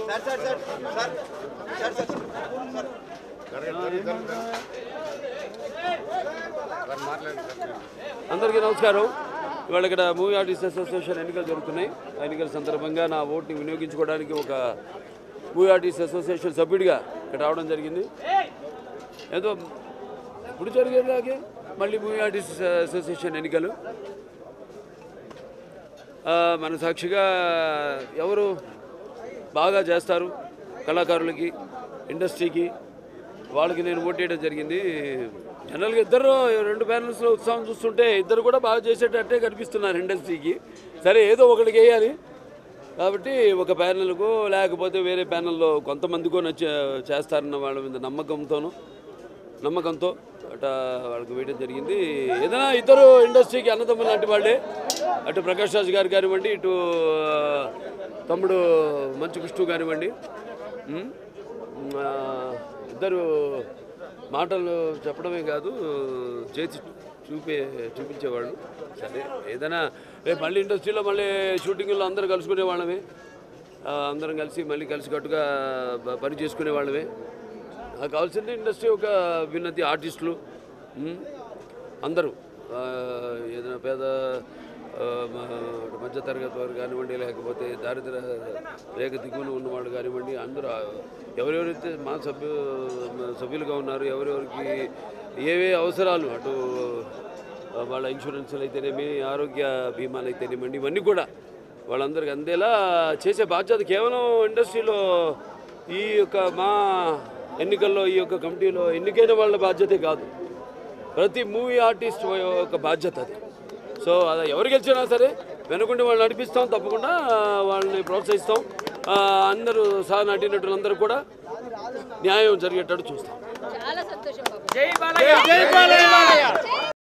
అందరికీ నమస్కారం ఇవాళ ఇక్కడ మూవీ ఆర్టిస్ట్ అసోసియేషన్ ఎన్నికలు జరుగుతున్నాయి ఆ ఎన్నికల సందర్భంగా నా ఓటుని వినియోగించుకోవడానికి ఒక మూవీ ఆర్టిస్ట్ అసోసియేషన్ సభ్యుడిగా ఇక్కడ రావడం జరిగింది ఏదో ఇప్పుడు జరిగేలాగే మళ్ళీ మూవీ ఆర్టిస్ట్ అసోసియేషన్ ఎన్నికలు ఆ, మన సాక్షిగా ఎవరు బాగా చేస్తారు కళాకారులకి ఇండస్ట్రీకి వాళ్ళకి నేను ఓట్ చేయడం జరిగింది జనరల్గా ఇద్దరు రెండు ప్యానల్స్లో ఉత్సాహం చూస్తుంటే ఇద్దరు కూడా బాగా చేసేటట్టే కనిపిస్తున్నారు ఇండస్ట్రీకి సరే ఏదో ఒకటికి వేయాలి కాబట్టి ఒక ప్యానల్కు లేకపోతే వేరే ప్యానల్లో కొంతమందికో నచ్చ చేస్తారన్న వాళ్ళ మీద నమ్మకంతోనూ నమ్మకంతో అట్లా వాళ్ళకి వేయడం జరిగింది ఏదైనా ఇద్దరు ఇండస్ట్రీకి అన్నదమ్ములు లాంటి వాళ్ళే అటు ప్రకాష్ రాజ్ గారు కానివ్వండి ఇటు ఆ, తమ్ముడు మంచు కృష్ణ కానివ్వండి ఉమ్, ఆ, ఇద్దరు మాటలు చెప్పడమే కాదు చేసి చూపే చూపించేవాళ్ళు సరే ఏదైనా రేపు మళ్ళీ ఇండస్ట్రీలో మళ్ళీ షూటింగ్లో అందరూ కలుసుకునే వాళ్ళమే ఆ, అందరం కలిసి మళ్ళీ కలిసికట్టుగా బ- పని చేసుకునే వాళ్ళమే నాకు కావాల్సింది ఇండస్ట్రీ ఒక విన్నతి ఆర్టిస్టులు ఉమ్, అందరూ ఆ, ఏదైనా పేద ఆ, మ- మధ్య తరగతి వారు కానివ్వండి లేకపోతే దారిద్ర రేఖ దిగువన ఉన్నవాళ్ళు కానివ్వండి అందరూ ఆ, ఎవరెవరైతే మా సభ్యు మా సభ్యులుగా ఉన్నారు ఎవరెవరికి ఏవే అవసరాలు అటు ఆ, వాళ్ళ ఇన్సూరెన్స్లు అయితేనేమి ఆరోగ్య బీమాలు అయితేనేమండి ఇవన్నీ కూడా వాళ్ళందరికీ అందేలా చేసే బాధ్యత కేవలం ఇండస్ట్రీలో ఈ యొక్క మా ఎన్నికల్లో ఈ యొక్క కమిటీలో ఎన్నికైన వాళ్ళ బాధ్యతే కాదు ప్రతి మూవీ ఆర్టిస్ట్ యొక్క బాధ్యత అది సో అది ఎవరు గెలిచినా సరే వెనుకుండి వాళ్ళని నడిపిస్తాం తప్పకుండా వాళ్ళని ప్రోత్సహిస్తాం ఆ, అందరూ సహ నటీనటులందరూ కూడా న్యాయం జరిగేటట్టు చూస్తాం చాలా సంతోషం బాబు